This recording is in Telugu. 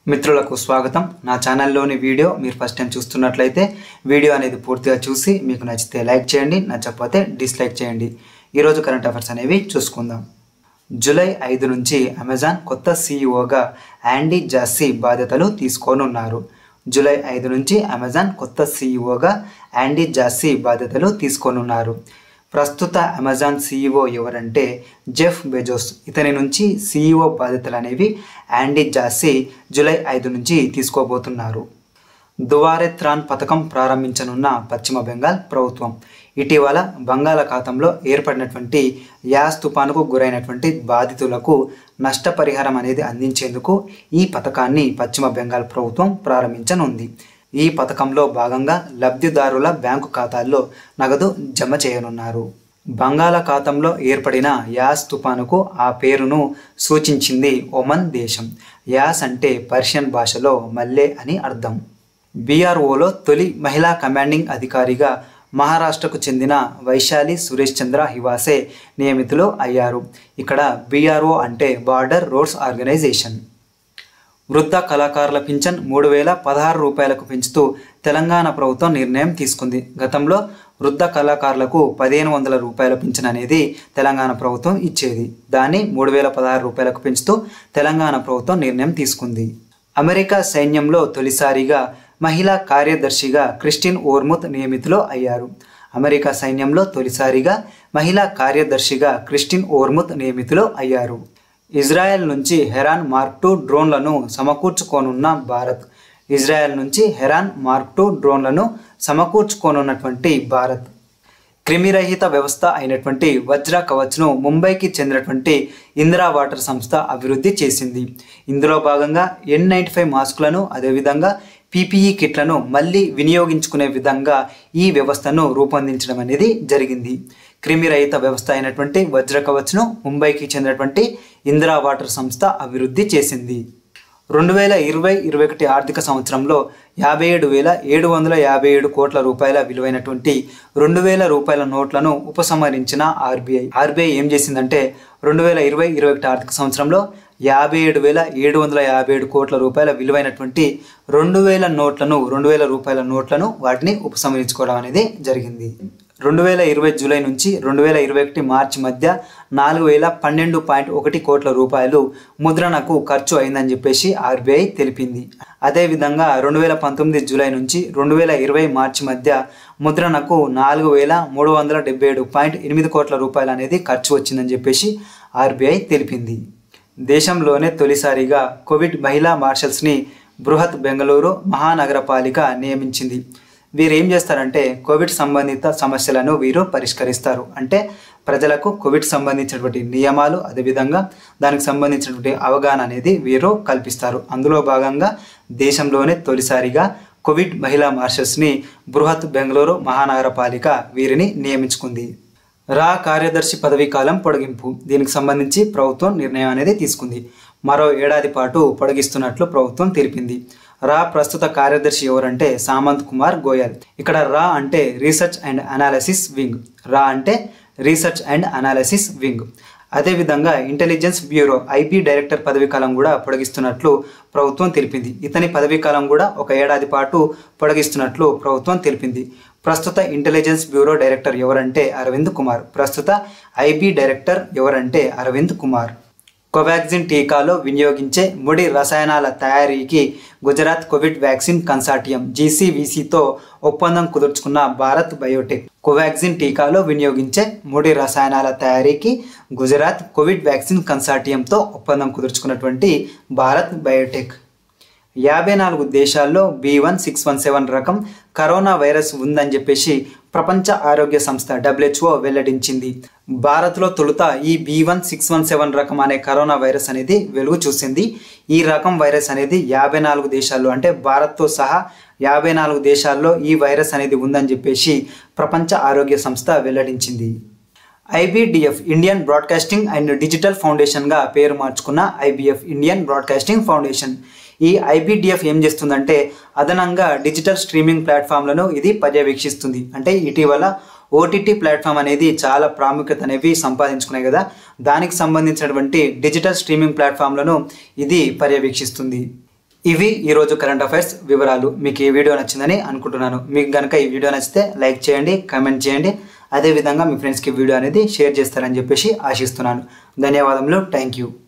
మిత్రులకు స్వాగతం నా ఛానల్లోని వీడియో మీరు ఫస్ట్ టైం చూస్తున్నట్లయితే వీడియో అనేది పూర్తిగా చూసి మీకు నచ్చితే లైక్ చేయండి నచ్చకపోతే డిస్లైక్ చేయండి ఈరోజు కరెంట్ అఫైర్స్ అనేవి చూసుకుందాం జూలై ఐదు నుంచి అమెజాన్ కొత్త సీఈఓగా యాండీ జాస్సీ బాధ్యతలు తీసుకోనున్నారు జూలై ఐదు నుంచి అమెజాన్ కొత్త సీఈఓగా యాండీ జాస్సీ బాధ్యతలు తీసుకోనున్నారు ప్రస్తుత అమెజాన్ సీఈఓ ఎవరంటే జెఫ్ బెజోస్ ఇతని నుంచి సీఈఓ బాధ్యతలు అనేవి యాండీ జాస్సీ జూలై ఐదు నుంచి తీసుకోబోతున్నారు దువారే త్రాన్ పథకం ప్రారంభించనున్న పశ్చిమ బెంగాల్ ప్రభుత్వం ఇటీవల బంగాళాఖాతంలో ఏర్పడినటువంటి యాస్ తుపానుకు గురైనటువంటి బాధితులకు నష్టపరిహారం అనేది అందించేందుకు ఈ పథకాన్ని పశ్చిమ బెంగాల్ ప్రభుత్వం ప్రారంభించనుంది ఈ పథకంలో భాగంగా లబ్ధిదారుల బ్యాంకు ఖాతాల్లో నగదు జమ చేయనున్నారు బంగాళాఖాతంలో ఏర్పడిన యాస్ తుపానుకు ఆ పేరును సూచించింది ఒమన్ దేశం యాస్ అంటే పర్షియన్ భాషలో మల్లె అని అర్థం బీఆర్ఓలో తొలి మహిళా కమాండింగ్ అధికారిగా మహారాష్ట్రకు చెందిన వైశాలి సురేష్ చంద్ర హివాసే నియమితులు అయ్యారు ఇక్కడ బీఆర్ఓ అంటే బార్డర్ రోడ్స్ ఆర్గనైజేషన్ వృద్ధ కళాకారుల పింఛన్ మూడు వేల పదహారు రూపాయలకు పెంచుతూ తెలంగాణ ప్రభుత్వం నిర్ణయం తీసుకుంది గతంలో వృద్ధ కళాకారులకు పదిహేను వందల రూపాయల పింఛన్ అనేది తెలంగాణ ప్రభుత్వం ఇచ్చేది దాన్ని మూడు వేల పదహారు రూపాయలకు పెంచుతూ తెలంగాణ ప్రభుత్వం నిర్ణయం తీసుకుంది అమెరికా సైన్యంలో తొలిసారిగా మహిళా కార్యదర్శిగా క్రిస్టిన్ ఓర్ముత్ నియమితులు అయ్యారు అమెరికా సైన్యంలో తొలిసారిగా మహిళా కార్యదర్శిగా క్రిస్టిన్ ఓర్ముత్ నియమితులు అయ్యారు ఇజ్రాయెల్ నుంచి హెరాన్ మార్క్ టూ డ్రోన్లను సమకూర్చుకోనున్న భారత్ ఇజ్రాయెల్ నుంచి హెరాన్ మార్క్ టూ డ్రోన్లను సమకూర్చుకోనున్నటువంటి భారత్ క్రిమిరహిత వ్యవస్థ అయినటువంటి వజ్ర కవచ్ను ముంబైకి చెందినటువంటి ఇందిరా వాటర్ సంస్థ అభివృద్ధి చేసింది ఇందులో భాగంగా ఎన్ నైంటీ ఫైవ్ మాస్కులను అదేవిధంగా పీపీఈ కిట్లను మళ్ళీ వినియోగించుకునే విధంగా ఈ వ్యవస్థను రూపొందించడం అనేది జరిగింది క్రిమిరహిత వ్యవస్థ అయినటువంటి వజ్ర కవచ్ను ముంబైకి చెందినటువంటి ఇందిరా వాటర్ సంస్థ అభివృద్ధి చేసింది రెండు వేల ఇరవై ఇరవై ఒకటి ఆర్థిక సంవత్సరంలో యాభై ఏడు వేల ఏడు వందల యాభై ఏడు కోట్ల రూపాయల విలువైనటువంటి రెండు వేల రూపాయల నోట్లను ఉపసంహరించిన ఆర్బీఐ ఆర్బీఐ ఏం చేసిందంటే రెండు వేల ఇరవై ఇరవై ఒకటి ఆర్థిక సంవత్సరంలో యాభై ఏడు వేల ఏడు వందల యాభై ఏడు కోట్ల రూపాయల విలువైనటువంటి రెండు వేల నోట్లను రెండు వేల రూపాయల నోట్లను వాటిని ఉపసంహరించుకోవడం అనేది జరిగింది రెండు వేల ఇరవై జూలై నుంచి రెండు వేల ఇరవై ఒకటి మార్చి మధ్య నాలుగు వేల పన్నెండు పాయింట్ ఒకటి కోట్ల రూపాయలు ముద్రణకు ఖర్చు అయిందని చెప్పేసి ఆర్బీఐ తెలిపింది అదేవిధంగా రెండు వేల పంతొమ్మిది జూలై నుంచి రెండు వేల ఇరవై మార్చి మధ్య ముద్రణకు నాలుగు వేల మూడు వందల డెబ్బై ఏడు పాయింట్ ఎనిమిది కోట్ల రూపాయలు అనేది ఖర్చు వచ్చిందని చెప్పేసి ఆర్బీఐ తెలిపింది దేశంలోనే తొలిసారిగా కోవిడ్ మహిళా మార్షల్స్ని బృహత్ బెంగళూరు మహానగరపాలిక నియమించింది వీరు ఏం చేస్తారంటే కోవిడ్ సంబంధిత సమస్యలను వీరు పరిష్కరిస్తారు అంటే ప్రజలకు కోవిడ్ సంబంధించినటువంటి నియమాలు అదేవిధంగా దానికి సంబంధించినటువంటి అవగాహన అనేది వీరు కల్పిస్తారు అందులో భాగంగా దేశంలోనే తొలిసారిగా కోవిడ్ మహిళా మార్షల్స్ని బృహత్ బెంగళూరు మహానగరపాలిక వీరిని నియమించుకుంది రా కార్యదర్శి పదవీ కాలం పొడిగింపు దీనికి సంబంధించి ప్రభుత్వం నిర్ణయం అనేది తీసుకుంది మరో ఏడాది పాటు పొడిగిస్తున్నట్లు ప్రభుత్వం తెలిపింది రా ప్రస్తుత కార్యదర్శి ఎవరంటే సామంత్ కుమార్ గోయల్ ఇక్కడ రా అంటే రీసెర్చ్ అండ్ అనాలిసిస్ వింగ్ రా అంటే రీసెర్చ్ అండ్ అనాలిసిస్ వింగ్ అదేవిధంగా ఇంటెలిజెన్స్ బ్యూరో ఐబీ డైరెక్టర్ పదవీ కాలం కూడా పొడిగిస్తున్నట్లు ప్రభుత్వం తెలిపింది ఇతని పదవీ కాలం కూడా ఒక ఏడాది పాటు పొడిగిస్తున్నట్లు ప్రభుత్వం తెలిపింది ప్రస్తుత ఇంటెలిజెన్స్ బ్యూరో డైరెక్టర్ ఎవరంటే అరవింద్ కుమార్ ప్రస్తుత ఐబీ డైరెక్టర్ ఎవరంటే అరవింద్ కుమార్ కోవాక్సిన్ టీకాలో వినియోగించే ముడి రసాయనాల తయారీకి గుజరాత్ కోవిడ్ వ్యాక్సిన్ కన్సార్టియం జీసీవీసీతో ఒప్పందం కుదుర్చుకున్న భారత్ బయోటెక్ కోవాక్సిన్ టీకాలో వినియోగించే ముడి రసాయనాల తయారీకి గుజరాత్ కోవిడ్ వ్యాక్సిన్ కన్సార్టియంతో ఒప్పందం కుదుర్చుకున్నటువంటి భారత్ బయోటెక్ యాభై నాలుగు దేశాల్లో B one six one seven రకం కరోనా వైరస్ ఉందని చెప్పేసి ప్రపంచ ఆరోగ్య సంస్థ డబ్ల్యూహెచ్ఓ వెల్లడించింది భారత్లో తొలుత ఈ B one six one seven రకం అనే కరోనా వైరస్ అనేది వెలుగు చూసింది ఈ రకం వైరస్ అనేది యాభై నాలుగు దేశాల్లో అంటే భారత్తో సహా యాభై నాలుగు దేశాల్లో ఈ వైరస్ అనేది ఉందని చెప్పేసి ప్రపంచ ఆరోగ్య సంస్థ వెల్లడించింది IBDF Indian broadcasting and digital ఫౌండేషన్గా పేరు మార్చుకున్న ఐబిఎఫ్ ఇండియన్ బ్రాడ్కాస్టింగ్ ఫౌండేషన్ ఈ ఐబిడిఎఫ్ ఏం చేస్తుందంటే అదనంగా డిజిటల్ స్ట్రీమింగ్ ప్లాట్ఫామ్లను ఇది పర్యవేక్షిస్తుంది అంటే ఇటీవల ఓటీటీ ప్లాట్ఫామ్ అనేది చాలా ప్రాముఖ్యత అనేవి సంపాదించుకున్నాయి కదా దానికి సంబంధించినటువంటి డిజిటల్ స్ట్రీమింగ్ ప్లాట్ఫామ్లను ఇది పర్యవేక్షిస్తుంది ఇవి ఈరోజు కరెంట్ అఫైర్స్ వివరాలు మీకు ఈ వీడియో నచ్చిందని అనుకుంటున్నాను మీకు కనుక ఈ వీడియో నచ్చితే లైక్ చేయండి కామెంట్ చేయండి అదేవిధంగా మీ ఫ్రెండ్స్కి వీడియో అనేది షేర్ చేస్తారని చెప్పేసి ఆశిస్తున్నాను ధన్యవాదములు థ్యాంక్ యూ